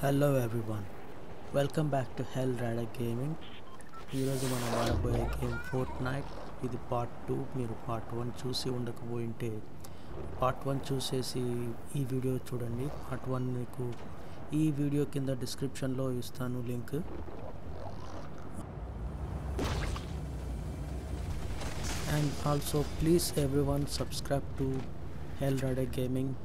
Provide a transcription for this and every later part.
Hello everyone welcome back to Hell Rider Gaming ఈరోజు మనం ఆడబోయే గేమ్ ఫోర్ట్ నైట్ ఇది పార్ట్ టూ మీరు పార్ట్ వన్ చూసి ఉండకపోయింటే పార్ట్ వన్ చూసేసి ఈ వీడియో చూడండి పార్ట్ వన్ మీకు ఈ వీడియో కింద డిస్క్రిప్షన్లో ఇస్తాను link and also please everyone subscribe to Hell Rider Gaming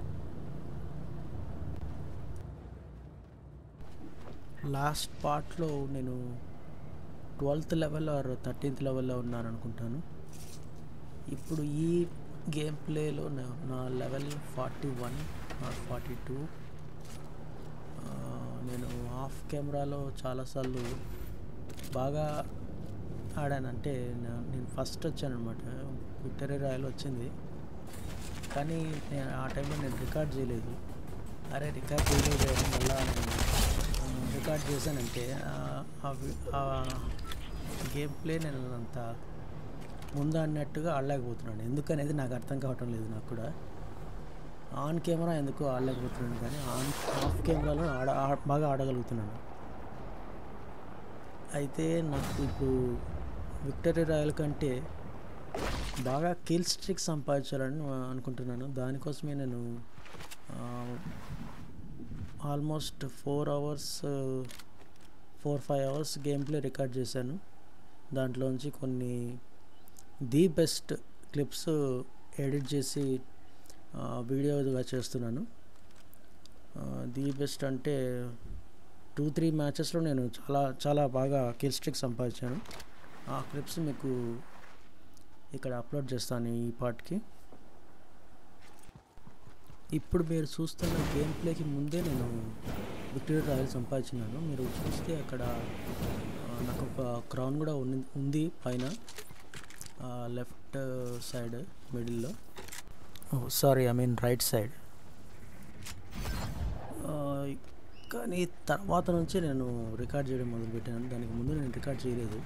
last పార్ట్లో నేను ట్వెల్త్ లెవెల్ ఆర్ థర్టీన్త్ లెవెల్లో ఉన్నాను అనుకుంటాను ఇప్పుడు ఈ గేమ్ ప్లేలో నా నా level forty one or forty two నేను ఆఫ్ కెమెరాలో చాలాసార్లు బాగా ఆడానంటే నా- నేను ఫస్ట్ వచ్చాను అనమాట విక్టరీ రాయల్ వచ్చింది కానీ నేను ఆ టైంలో నేను రికార్డ్ చేయలేదు అరే రికార్డ్ చేయలేదు అని మళ్ళా నేను ఆ, రికార్డ్ చేశానంటే ఆ- ఆ వి- ఆ గేమ్ ప్లే నేను అంత ముందు అన్నట్టుగా ఆడలేకపోతున్నాను ఎందుకనేది నాకు అర్థం కావటం లేదు నాకు కూడా ఆన్ కెమెరా ఎందుకు ఆడలేకపోతున్నాను కానీ ఆన్ ఆఫ్ కెమెరాలో ఆడ ఆ- బాగా ఆడగలుగుతున్నాను అయితే నాకు ఇప్పుడు విక్టరీ రాయల్ కంటే బాగా కిల్ స్ట్రిక్ సంపాదించాలని అనుకుంటున్నాను దానికోసమే నేను almost four hours four five hours game play record చేశాను దాంట్లోంచి కొన్ని ది బెస్ట్ క్లిప్స్ ఎడిట్ చేసి ఆ, వీడియోగా చేస్తున్నాను ది బెస్ట్ అంటే టూ త్రీ మ్యాచెస్లో నేను చాలా చాలా బాగా కిల్ స్ట్రిక్ సంపాదించాను ఆ క్లిప్స్ మీకు ఇక్కడ అప్లోడ్ చేస్తాను ఈ పార్ట్కి ఇప్పుడు మీరు చూస్తున్న గేమ్ ప్లేకి ముందే నేను విక్టరీ రాయల్ సంపాదించినాను మీరు చూస్తే అక్కడ ఆ, నాకు ఒక క్రౌన్ కూడా ఉంది ఉంది పైన లెఫ్ట్ సైడ్ మిడిల్లో sorry I mean right side కానీ తర్వాత నుంచి నేను రికార్డ్ చేయడం మొదలుపెట్టాను దానికి ముందు నేను రికార్డ్ చేయలేదు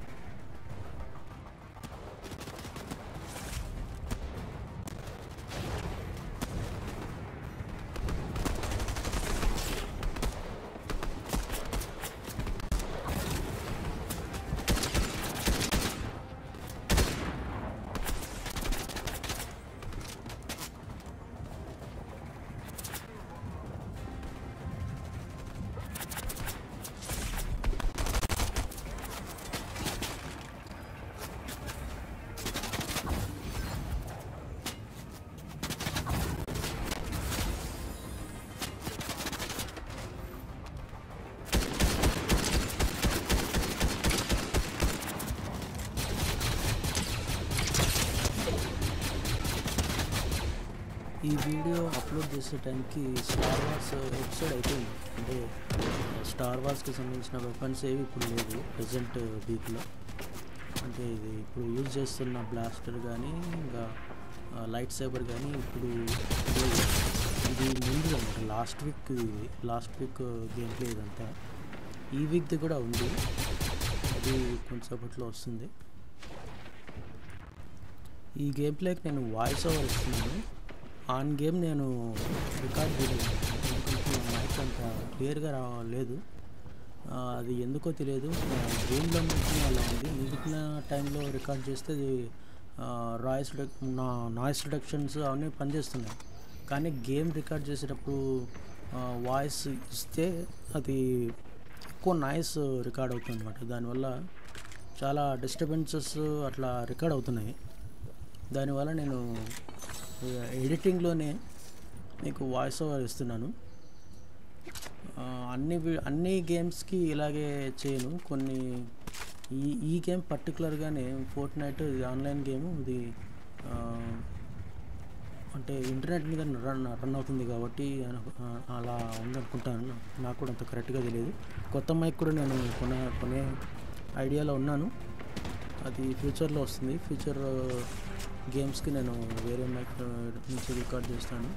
ఈ వీడియో అప్లోడ్ చేసే టైంకి స్టార్ వార్స్ ఎపిసోడ్ అయిపోయింది అంటే స్టార్ వార్స్కి సంబంధించిన వెపన్స్ ఏవి ఇప్పుడు లేవు ప్రజెంట్ వీక్లో అంటే ఇది ఇప్పుడు యూజ్ చేస్తున్న బ్లాస్టర్ కానీ ఇంకా లైట్ సేబర్ కానీ ఇప్పుడు లేవు ఇది ముందు అనమాట లాస్ట్ వీక్ ఇది లాస్ట్ వీక్ గేమ్ ప్లే ఇదంతా ఈ వీక్ది కూడా ఉంది అది కొంచెంసేపట్లో వస్తుంది ఈ గేమ్ ప్లేకి నేను వాయిస్ ఓవర్ ఇస్తున్నాను ఆన్ గేమ్ నేను రికార్డ్ చేయలేదు ఎందుకంటే నా మైక్ అంత క్లియర్గా రా లేదు ఆ, అది ఎందుకో తెలియదు గేమ్లో మాత్రం అలా ఉంది మిగిలిన టైంలో రికార్డ్ చేస్తే అది రాయిస్ నా నాయిస్ రిడక్షన్స్ అవన్నీ పనిచేస్తున్నాయి కానీ గేమ్ రికార్డ్ చేసేటప్పుడు వాయిస్ ఇస్తే అది ఎక్కువ నాయిస్ రికార్డ్ అవుతుంది అనమాట దానివల్ల చాలా డిస్టర్బెన్సెస్ అట్లా రికార్డ్ అవుతున్నాయి దానివల్ల నేను ఎడిటింగ్లోనే మీకు వాయిస్ ఓవర్ ఇస్తున్నాను ఆ, అన్ని వి- అన్ని గేమ్స్కి ఇలాగే చేయను కొన్ని ఈ ఈ గేమ్ పర్టికులర్గానే ఫోర్ట్ నైట్ ఇది ఆన్లైన్ గేమ్ ఇది ఆ, అంటే ఇంటర్నెట్ మీద రన్ రన్ అవుతుంది కాబట్టి అను- ఆ, అలా ఉందనుకుంటాను నాకు కూడా అంత కరెక్ట్గా తెలియదు కొత్త మైక్ కూడా నేను కొనే కొనే ఐడియాలో ఉన్నాను అది ఫ్యూచర్లో వస్తుంది ఫ్యూచర్ గేమ్స్కి నేను వేరే మైక్ నుంచి రికార్డ్ చేస్తాను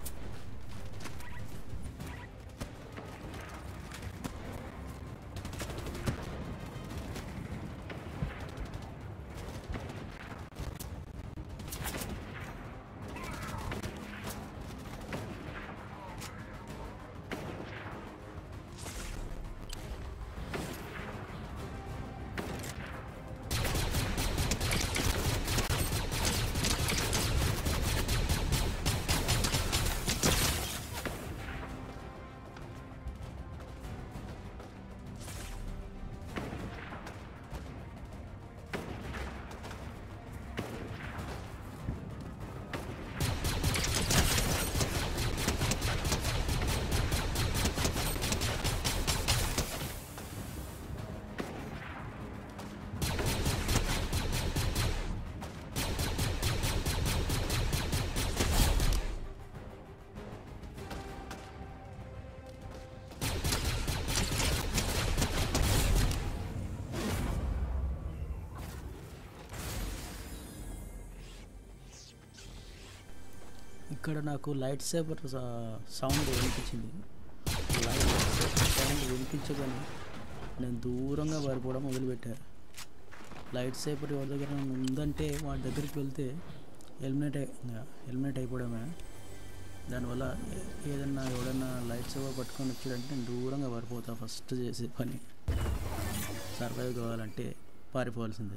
ఇక్కడ నాకు లైట్ సేపర్ సౌండ్ వినిపించింది లైట్ సేపర్ సౌండ్ వినిపించగానే నేను దూరంగా పారిపోవడం మొదలుపెట్టా లైట్ సేపర్ ఎవరి దగ్గర ఉందంటే వాడి దగ్గరికి వెళ్తే ఎలిమినేట్ ఎలిమినేట్ అయిపోవడమే దానివల్ల ఏ- ఏదన్నా ఎవడన్నా లైట్ సేవర్ పట్టుకొని వచ్చాడంటే నేను దూరంగా పారిపోతా ఫస్ట్ చేసే పని సర్వైవ్ కావాలంటే పారిపోవాల్సిందే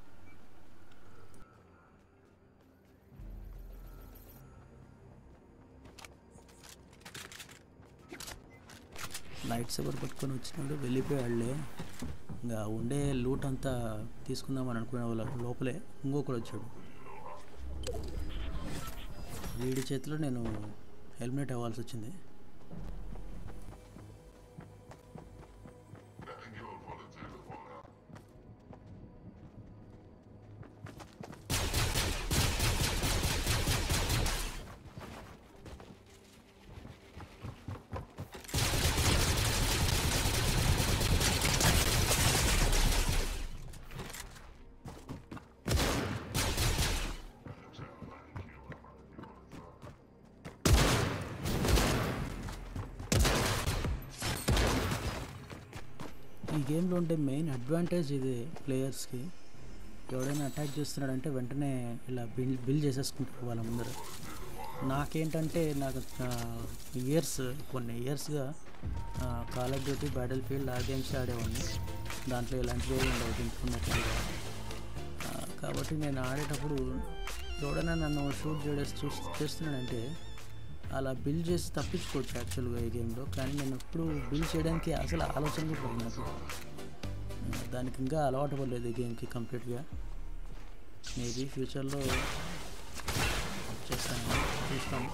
లైట్ సేవర్ పట్టుకొని వచ్చినాడు వెళ్ళిపోయాడులే ఇంకా ఉండే లూట్ అంతా తీసుకుందామని అనుకునే వాళ్ళ లోపలే ఇంకొకడు వచ్చాడు వీడి చేతిలో నేను హెల్మెట్ అవ్వాల్సి వచ్చింది ఈ గేమ్లో ఉండే మెయిన్ అడ్వాంటేజ్ ఇది ప్లేయర్స్కి ఎవడైనా అటాక్ చేస్తున్నాడంటే వెంటనే ఇలా బిల్ బిల్ చేసేసుకుంటారు వాళ్ళ ముందర నాకేంటంటే నాకు ఇయర్స్ కొన్ని ఇయర్స్గా Call of Duty Battlefield ఆ గేమ్స్ ఆడేవాడిని దాంట్లో ఇలాంటివి ఏమి ఉండవు తింటున్నట్టుగా కాబట్టి నేను ఆడేటప్పుడు ఎవడైనా నన్ను షూట్ చేయడం చూ చేస్తున్నాడంటే అలా బిల్ చేసి తప్పించుకోవచ్చు యాక్చువల్గా ఈ గేమ్లో కానీ నేను ఎప్పుడు బిల్ చేయడానికి అసలు ఆలోచన కూడా రాదు నాకు ఆ, దానికి ఇంకా అలవాటు పడలేదు ఈ గేమ్కి కంప్లీట్గా మేబీ ఫ్యూచర్లో చేస్తాను చూస్తాను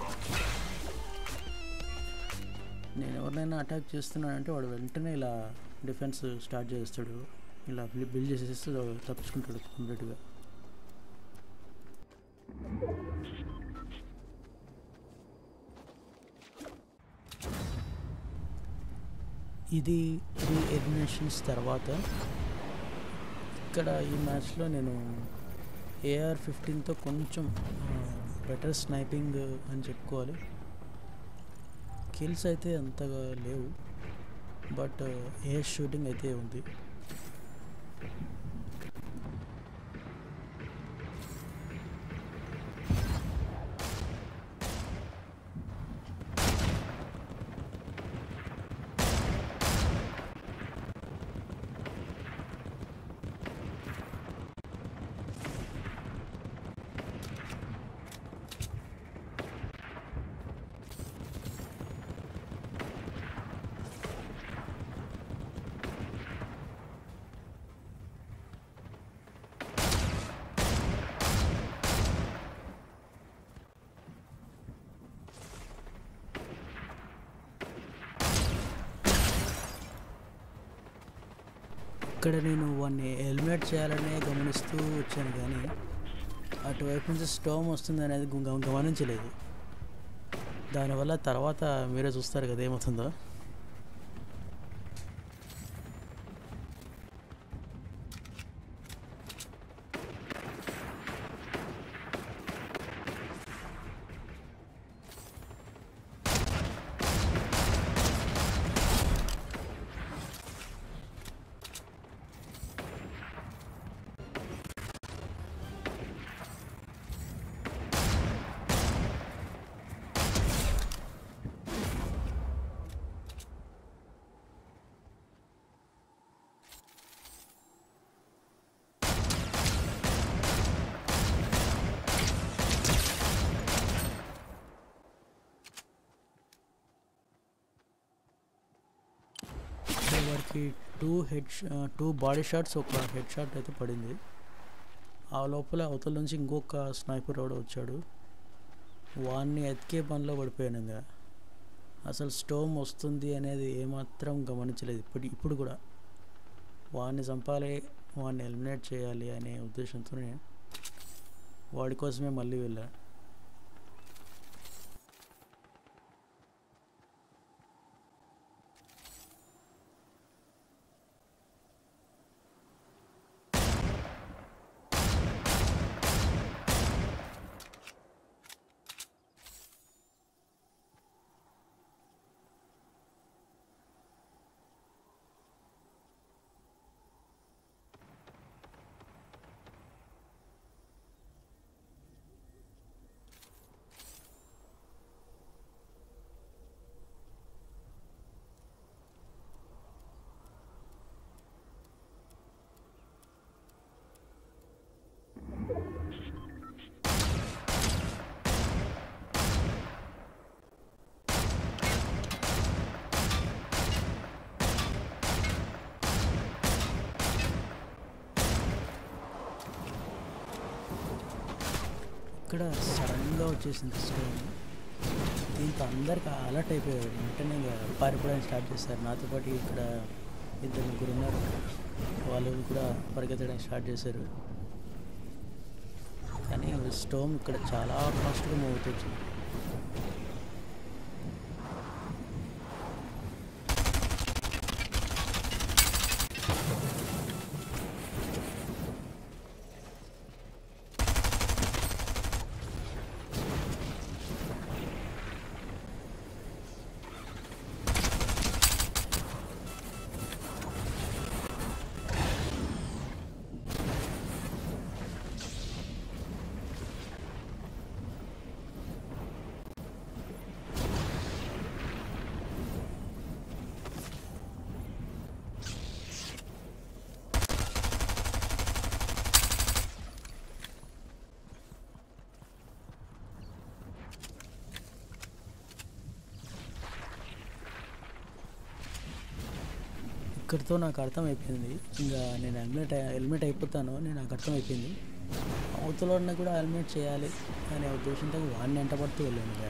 నేను ఎవరినైనా అటాక్ చేస్తున్నానంటే వాడు వెంటనే ఇలా డిఫెన్స్ స్టార్ట్ చేస్తాడు ఇలా బిల్ చేసేసి తప్పించుకుంటాడు కంప్లీట్గా ఇది త్రీ ఎలిమినేషన్స్ తర్వాత ఇక్కడ ఈ మ్యాచ్లో నేను ఏఆర్ ఫిఫ్టీన్తో కొంచెం బెటర్ స్నైపింగ్ అని చెప్పుకోవాలి కిల్స్ అయితే అంతగా లేవు బట్ ఎయిర్ షూటింగ్ అయితే ఉంది ఇక్కడ నేను వాడిని హెల్మెట్ చేయాలనే గమనిస్తూ వచ్చాను కానీ అటువైపు నుంచి స్టోమ్ వస్తుంది అనేది గు- గమ- గమనించలేదు దానివల్ల తర్వాత మీరే చూస్తారు కదా ఏమవుతుందో సో వాడికి two head two body shots ఒక హెడ్ షాట్ అయితే పడింది ఆ లోపల అవతల నుంచి ఇంకొక స్నైపర్ కూడా వచ్చాడు వాడిని ఎతికే పనిలో పడిపోయాను ఇంకా అసలు స్టోమ్ వస్తుంది అనేది ఏమాత్రం గమనించలేదు ఇప్పుడు ఇప్పుడు కూడా వాడిని చంపాలి వాడిని ఎలిమినేట్ చేయాలి అనే ఉద్దేశంతోనే వాడి కోసమే మళ్ళీ వెళ్ళా ఇక్కడ సడన్గా వచ్చేసింది స్టోన్ దీంతో అందరికి అలర్ట్ అయిపోయారు వెంటనే ఇంకా పారిపోవడానికి స్టార్ట్ చేశారు నాతో పాటు ఇక్కడ ఇద్దరు ముగ్గురు ఉన్నారు వాళ్ళు కూడా పరిగెత్తడానికి స్టార్ట్ చేశారు కానీ స్టోమ్ ఇక్కడ చాలా ఫాస్ట్గా మూవ్ అవుతుంది ఇక్కడితో నాకు అర్థమైపోయింది ఇంకా నేను హెల్మెట్ హెల్మెట్ అయిపోతాను నేను నాకు అర్థమైపోయింది అవతల ఉన్న కూడా హెల్మెట్ చేయాలి అనే ఉద్దేశంతో వాడిని వెంట పడుతూ వెళ్ళాను ఇక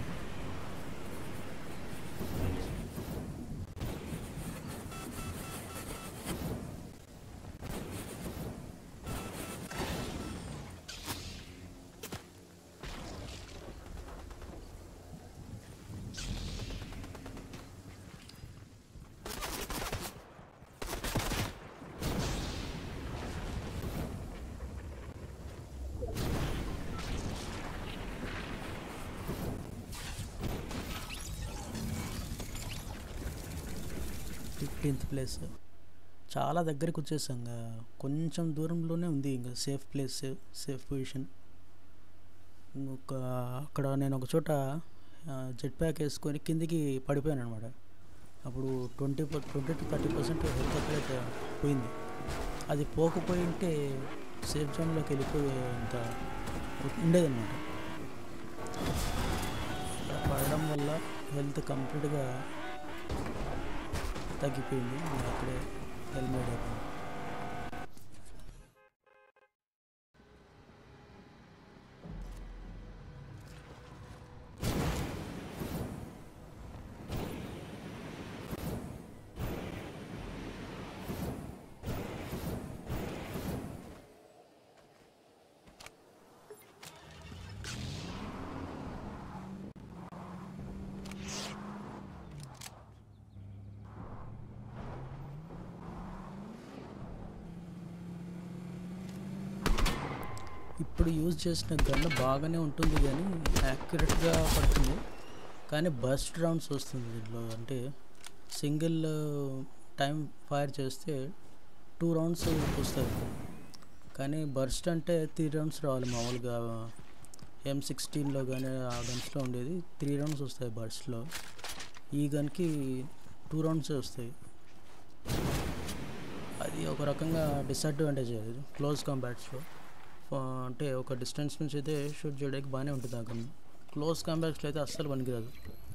ఫిఫ్టీన్త్ ప్లేస్ చాలా దగ్గరికి వచ్చేసాం ఇంకా కొంచెం దూరంలోనే ఉంది ఇంకా సేఫ్ ప్లేస్ సేఫ్ పొజిషన్ ఒక అక్కడ నేను ఒక చోట జెట్ ప్యాక్ వేసుకొని కిందికి పడిపోయాను అనమాట అప్పుడు twenty twenty to thirty percent health ఎక్కడైతే పోయింది అది పోకపోయి ఉంటే సేఫ్ జోన్లోకి వెళ్ళిపోయేంత ఉండేదన్నమాట అలా పడడం వల్ల హెల్త్ కంప్లీట్గా తగ్గిపోయింది నేను అక్కడే హెల్మెట్ అయిపోయింది ఇప్పుడు యూజ్ చేసిన గన్ బాగానే ఉంటుంది కానీ యాక్యురేట్గా పడుతుంది కానీ బస్ట్ రౌండ్స్ వస్తుంది దీంట్లో అంటే సింగిల్ టైం ఫైర్ చేస్తే టూ రౌండ్స్ వస్తుంది కానీ బర్స్ట్ అంటే త్రీ రౌండ్స్ రావాలి మామూలుగా ఎం సిక్స్టీన్లో కానీ ఆ గన్స్లో ఉండేది త్రీ రౌండ్స్ వస్తాయి బర్స్ట్లో ఈ గన్కి టూ రౌండ్స్ వస్తాయి అది ఒక రకంగా డిసడ్వాంటేజ్ అది క్లోజ్ కాంబాట్స్లో అంటే ఒక డిస్టెన్స్ నుంచి అయితే షూట్ చేయడానికి బాగానే ఉంటుంది ఆ గన్ క్లోజ్ కాంబాట్స్లో అయితే అస్సలు పనికిరాదు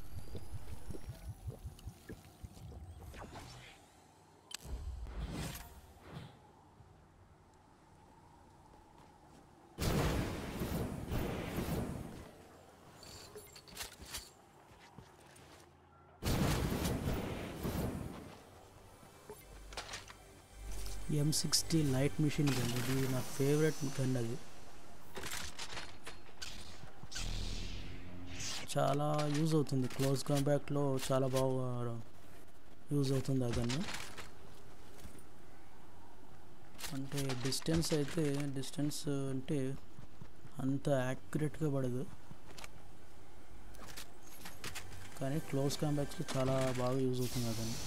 M sixty light machine gun ఇది నా ఫేవరెట్ గన్ అది చాలా యూజ్ అవుతుంది క్లోజ్ కాంపాక్ట్లో చాలా బాగా యూజ్ అవుతుంది ఆ గన్ను అంటే డిస్టెన్స్ అయితే డిస్టెన్స్ అంటే అంత యాక్యురేట్గా పడదు కానీ క్లోజ్ కాంపాక్ట్స్లో చాలా బాగా యూజ్ అవుతుంది ఆ గన్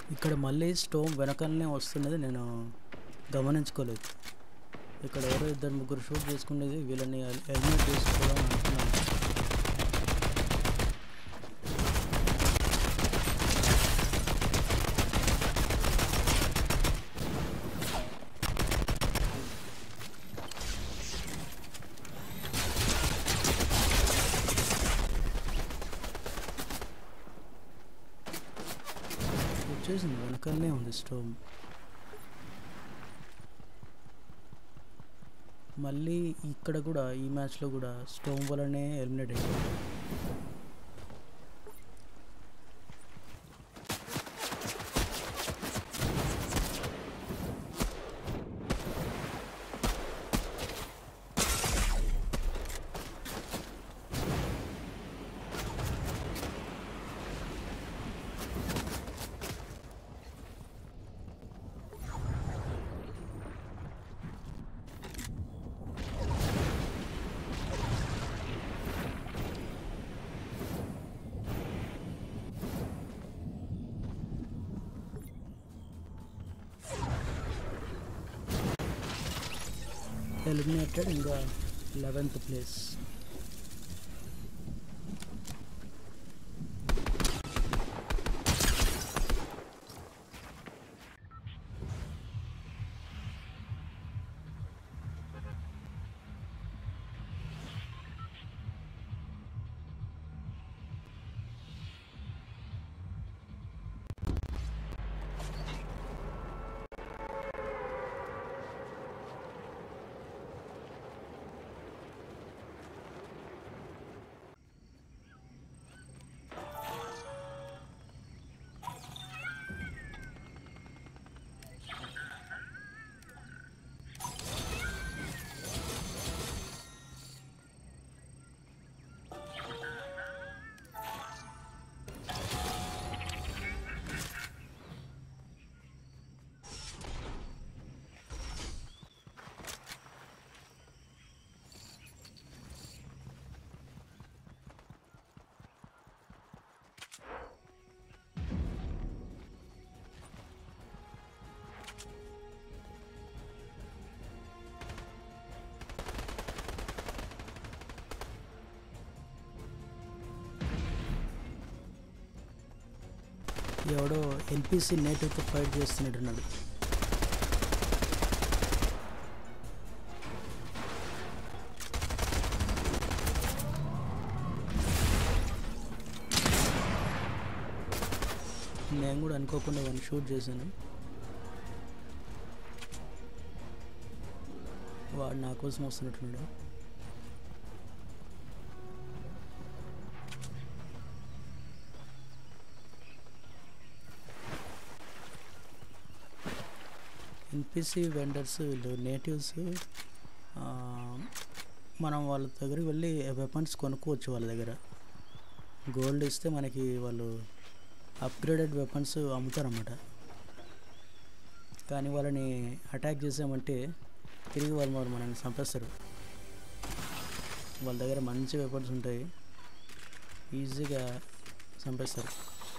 ఇక్కడ మళ్ళీ స్టోమ్ వెనకాలనే వస్తున్నది నేను గమనించుకోలేదు ఇక్కడ ఎవరో ఇద్దరు ముగ్గురు షూట్ చేసుకునేది వీళ్ళని ఎలిమినేట్ చేసుకోవడం అనుకున్నాను వచ్చేసింది వెనకాలనే ఉంది స్టోమ్ మళ్ళీ ఇక్కడ కూడా ఈ మ్యాచ్లో కూడా స్టోమ్ వల్లనే ఎలిమినేట్ అయిపోయింది ఎలిమినేటెడ్ ఇంకా లెవెన్త్ ప్లేస్ ఎవడో ఎల్పిసి నేటివ్తో ఫైట్ చేస్తున్నట్టున్నాడు నేను కూడా అనుకోకుండా వాడిని షూట్ చేశాను వాడు నా కోసం వస్తున్నట్టున్నాడు ఎన్పిసి వెండర్స్ వీళ్ళు నేటివ్స్ మనం వాళ్ళ దగ్గరికి వెళ్ళి వెపన్స్ కొనుక్కోవచ్చు వాళ్ళ దగ్గర గోల్డ్ ఇస్తే మనకి వాళ్ళు అప్గ్రేడెడ్ వెపన్స్ అమ్ముతారన్నమాట కానీ వాళ్ళని అటాక్ చేసామంటే తిరిగి వాళ్ళు మరి మనల్ని చంపేస్తారు వాళ్ళ దగ్గర మంచి వెపన్స్ ఉంటాయి ఈజీగా చంపేస్తారు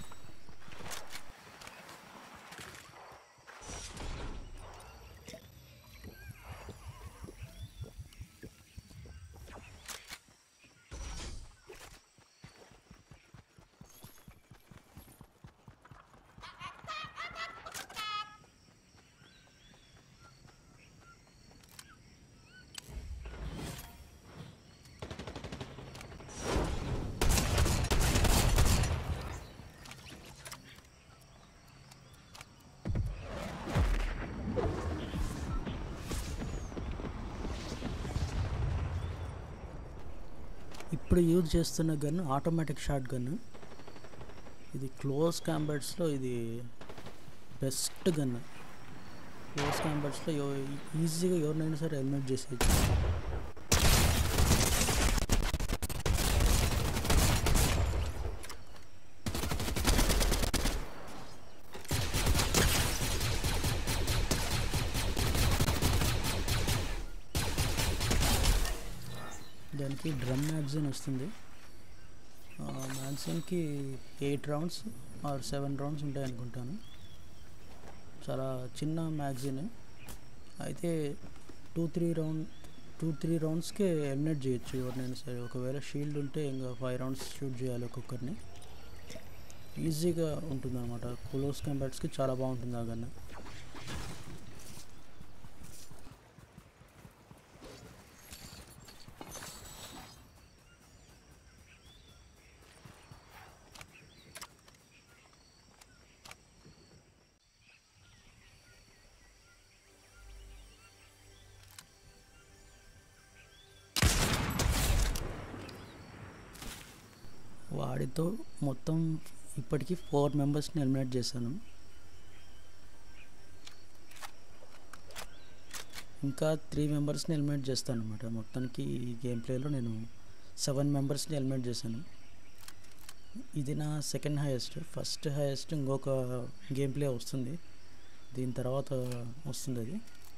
ఇప్పుడు యూజ్ చేస్తున్న గన్ ఆటోమేటిక్ షాట్ గన్ ఇది క్లోజ్ కాంబాట్స్లో ఇది బెస్ట్ గన్ క్లోజ్ కాంబాట్స్లో ఈజీగా ఎవరినైనా సరే ఎలిమినేట్ చేసేయచ్చు దానికి డ్రమ్ మ్యాగజైన్ వస్తుంది మ్యాగజైన్కి eight rounds or seven rounds ఉంటాయి అనుకుంటాను చాలా చిన్న మ్యాగజైన్ అయితే two three round two three రౌండ్స్కే ఎలిమినేట్ చేయొచ్చు ఎవరినైనా సరే ఒకవేళ షీల్డ్ ఉంటే ఇంకా ఫైవ్ రౌండ్స్ షూట్ చేయాలి ఒక్కొక్కరిని ఈజీగా ఉంటుంది అనమాట క్లోజ్ కంబాట్స్కి చాలా బాగుంటుంది ఆ గన్ వాడితో మొత్తం ఇప్పటికీ ఫోర్ మెంబర్స్ని ఎలిమినేట్ చేశాను ఇంకా త్రీ మెంబర్స్ని ఎలిమినేట్ చేస్తాను అనమాట మొత్తానికి ఈ గేమ్ ప్లేలో నేను సెవెన్ మెంబర్స్ని ఎలిమినేట్ చేశాను ఇది నా సెకండ్ హైయెస్ట్ ఫస్ట్ హైయెస్ట్ ఇంకొక గేమ్ ప్లే వస్తుంది దీని తర్వాత వస్తుంది అది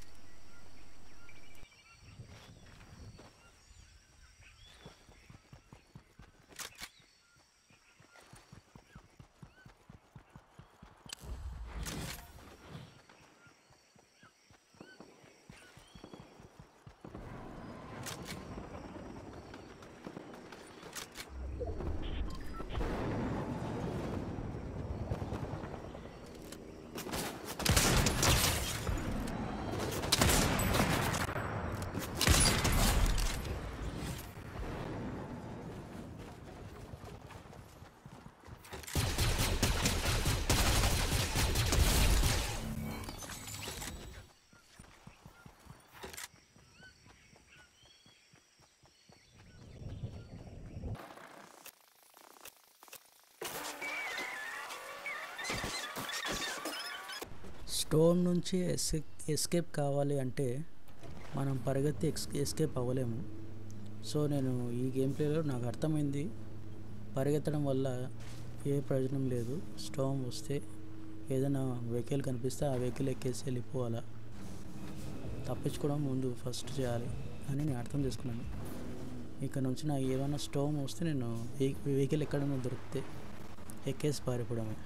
స్టోన్ నుంచి ఎస్కే ఎస్కేప్ కావాలి అంటే మనం పరిగెత్తి ఎక్స్ ఎస్కేప్ అవ్వలేము సో నేను ఈ గేమ్ ప్లేలో నాకు అర్థమైంది పరిగెత్తడం వల్ల ఏ ప్రయోజనం లేదు స్టోమ్ వస్తే ఏదైనా వెహికల్ కనిపిస్తే ఆ వెహికల్ ఎక్కేసి వెళ్ళిపోవాలా తప్పించుకోవడం ముందు ఫస్ట్ చేయాలి అని నేను అర్థం చేసుకున్నాను ఇక్కడ నుంచి నా ఏమైనా స్టోమ్ వస్తే నేను వెహికల్ ఎక్కడైనా దొరికితే ఎక్కేసి పారిపోవడమే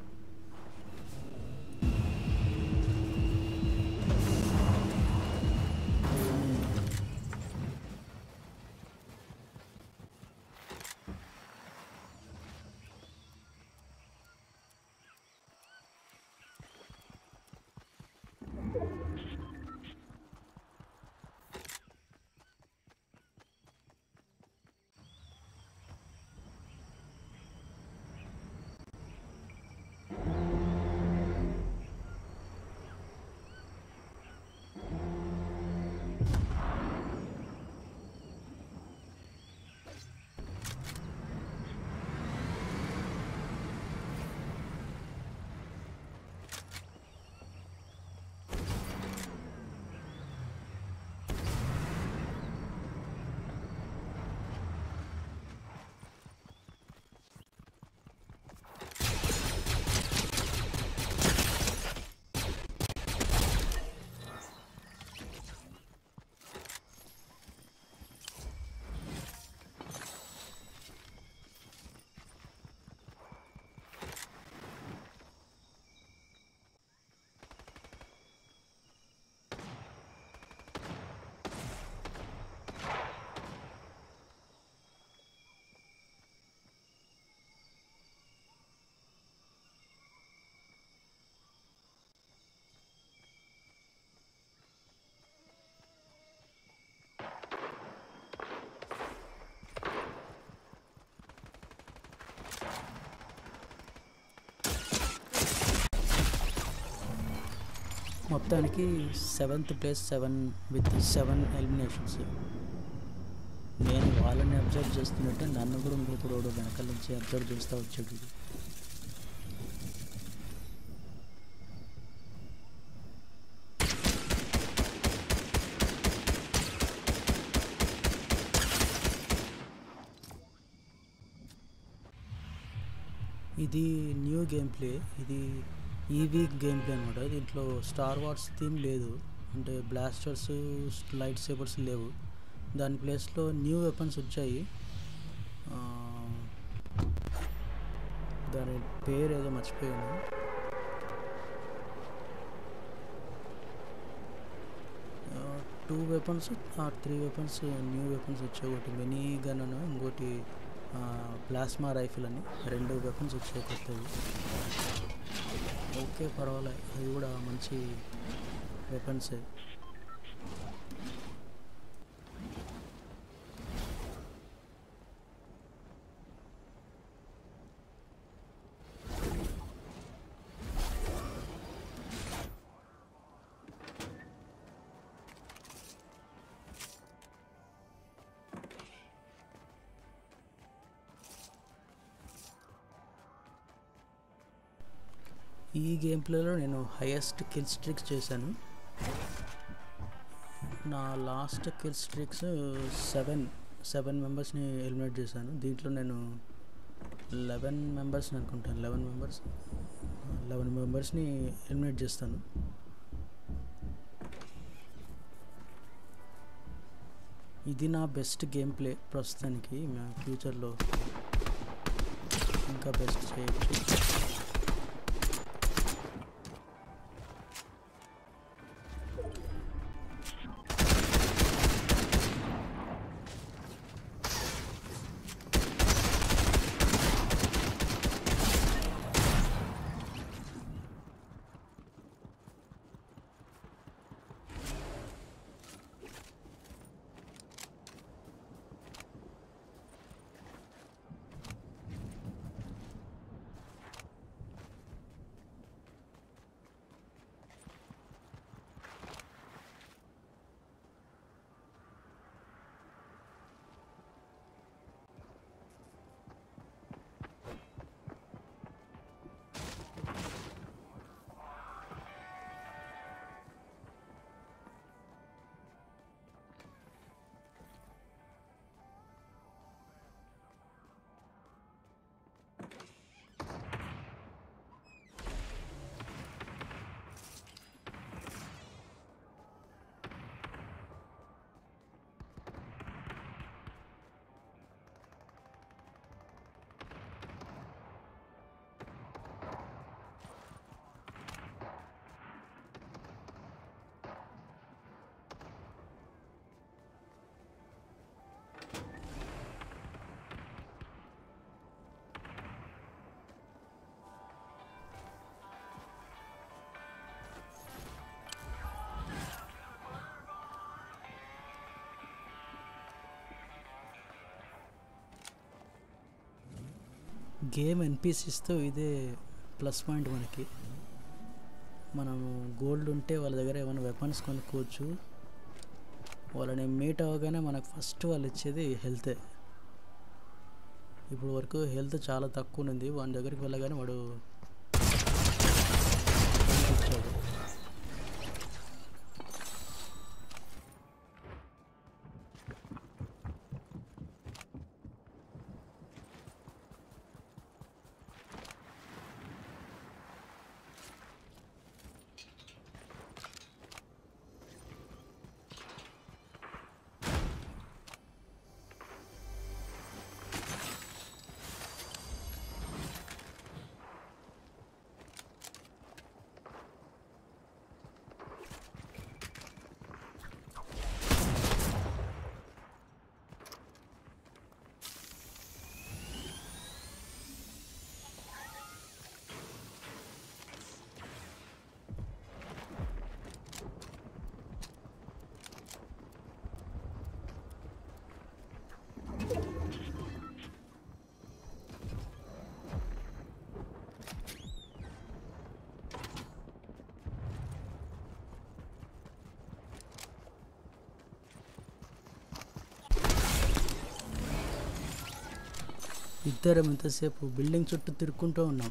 మొత్తానికి seventh place seven with seven eliminations నేను వాళ్ళని అబ్జర్వ్ చేస్తున్నట్టే నన్ను కూడా ఇంకొక రోడ్డు వెనకాల నుంచి అబ్జర్వ్ చేస్తూ వచ్చాడు ఇది న్యూ గేమ్ ప్లే ఇది ఈ వీక్ గేమ్ ప్లే అనమాట దీంట్లో స్టార్ వార్స్ థీమ్ లేదు అంటే బ్లాస్టర్స్ లైట్ సేబర్స్ లేవు దాని ప్లేస్లో న్యూ వెపన్స్ వచ్చాయి ఆ, దాని పేరు ఏదో మర్చిపోయాను two weapons or three weapons new weapons వచ్చాయి ఒకటి మినీ గన్ అని ఇంకోటి ప్లాస్మా రైఫిల్ అని రెండు వెపన్స్ వచ్చాయి కొత్తవి ఓకే పర్వాలే అది కూడా మంచి వెపన్సే ఈ గేమ్ ప్లేలో నేను హైయెస్ట్ కిల్ స్ట్రిక్స్ చేశాను నా last kill streaks seven seven మెంబర్స్ని ఎలిమినేట్ చేశాను దీంట్లో నేను లెవెన్ మెంబర్స్ని అనుకుంటాను లెవెన్ మెంబర్స్ లెవెన్ మెంబర్స్ని ఎలిమినేట్ చేస్తాను ఇది నా బెస్ట్ గేమ్ ప్లే ప్రస్తుతానికి మా ఫ్యూచర్లో ఇంకా బెస్ట్ చేయొచ్చు గేమ్ ఎన్పిసిస్తో ఇదే ప్లస్ పాయింట్ మనకి మనము గోల్డ్ ఉంటే వాళ్ళ దగ్గర ఏమైనా వెపన్స్ కొనుక్కోవచ్చు వాళ్ళని మీట్ అవ్వగానే మనకు ఫస్ట్ వాళ్ళు ఇచ్చేది హెల్తే ఇప్పుడు వరకు హెల్త్ చాలా తక్కువ ఉంది వాని దగ్గరికి వెళ్ళగానే వాడు health ఇచ్చాడు ఇద్దరం ఇంతసేపు బిల్డింగ్ చుట్టూ తిరుక్కుంటూ ఉన్నాం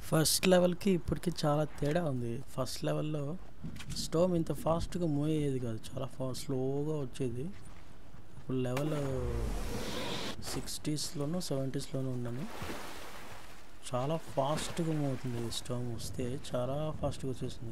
ఫస్ట్ లెవెల్కి ఇప్పటికి చాలా తేడా ఉంది ఫస్ట్ లెవెల్లో స్టోమ్ ఇంత ఫాస్ట్గా మూవ్ అయ్యేది కాదు చాలా ఫా స్లోగా వచ్చేది ఇప్పుడు లెవెల్ సిక్స్టీస్లోనూ సెవెంటీస్లోనూ ఉన్నాను చాలా ఫాస్ట్గా మూవ్ అవుతుంది స్టోమ్ వస్తే చాలా ఫాస్ట్గా వచ్చేసింది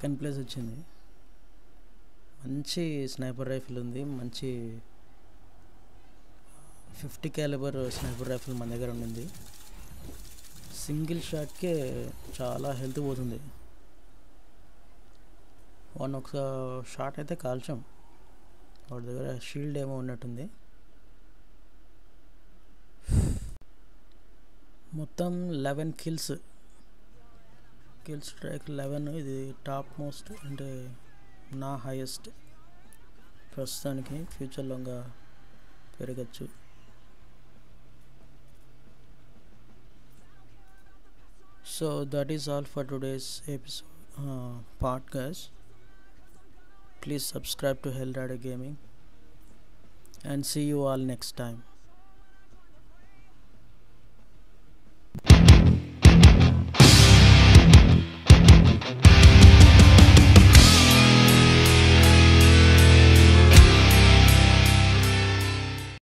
సెకండ్ ప్లేస్ వచ్చింది మంచి స్నైపర్ రైఫిల్ ఉంది మంచి ఫిఫ్టీ క్యాలిబర్ స్నైపర్ రైఫిల్ మన దగ్గర ఉండింది సింగిల్ షాట్కే చాలా హెల్త్ పోతుంది వన్ ఒక షాట్ అయితే కాల్చాం వాడి దగ్గర షీల్డ్ ఏమో ఉన్నట్టుంది మొత్తం eleven kills kill strike eleven ఇది టాప్ మోస్ట్ అంటే నా హైయెస్ట్ ప్రస్తుతానికి ఫ్యూచర్లో ఇంకా పెరగచ్చు so that is all for today's episode podcast please subscribe to Hellrider Gaming and see you all next time.